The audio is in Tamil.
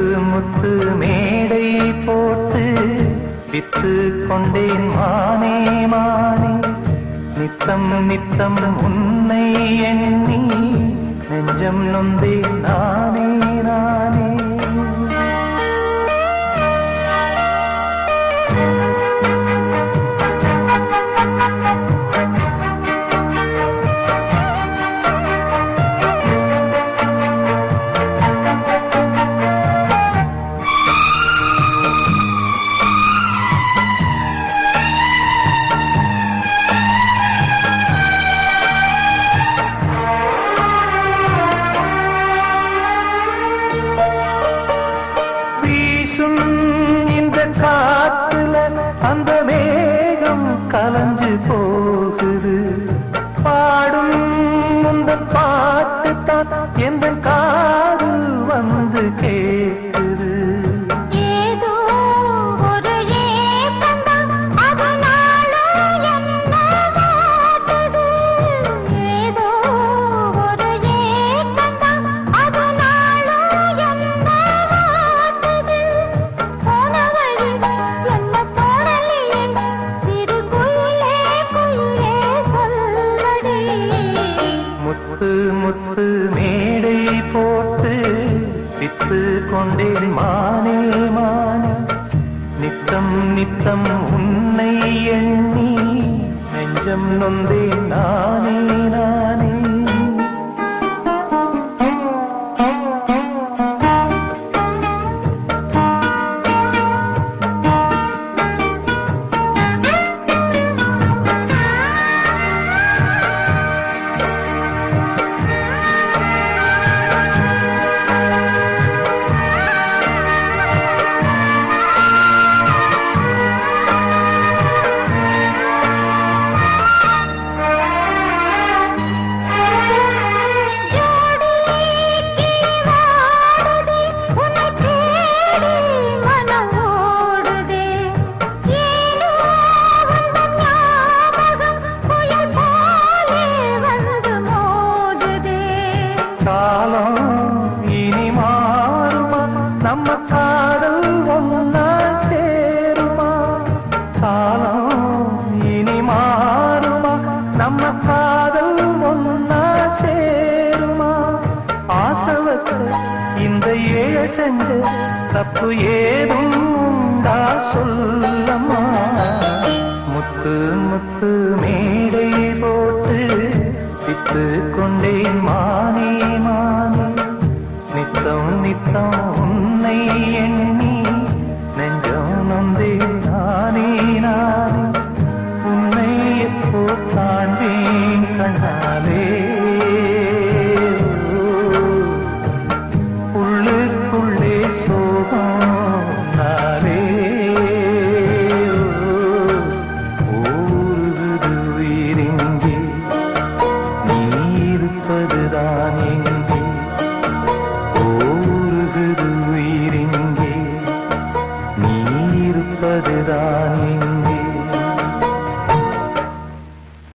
முத்து மேடை போட்டு வித்து கொண்டேன் மானே மானே நித்தம் நித்தம் உன்னை எண்ணி நெஞ்சம் நொந்தேன் நானே நானே வீசும் இந்த காத்துல அந்த மேகம் கலஞ்சு போகுது பாடும் இந்த பாட்டு தான் எந்த காதில் வந்து கேட்குது ஏதோ ஒரு ஏக்கந்தான் அது நாளும் என்ன வாட்டுது ஏதோ ஒரு ஏக்கந்தான் அது நாளும் என்ன வாட்டுது போன வழி என்ன தோணலையே சிறு குயிலே குயிலே சொல்லடி முத்து முத்து மேடை போட்டு வித்து கொண்டேன் மானே மானே நித்தம் நித்தம் உன்னை எண்ணி நெஞ்சம் நொந்தேன் நானே நானே காலம் இனி மாறுமா நம்ம காதல் ஒன்னா சேருமா காலம் இனி மாறுமா நம்ம காதல் ஒன்னா சேருமா ஆசை வச்ச இந்த ஏழ செஞ்ச தப்பு ஏதும் உண்டா சொல்லம்மா முத்து முத்து மேடை போட்டு வித்து கொண்டேன் மானே மானே நித்தம் நித்தம் உன்னை எண்ணி நெஞ்சம் நொந்தே நானே நானே உன்னை எப்போ காண்பேன் கண்ணா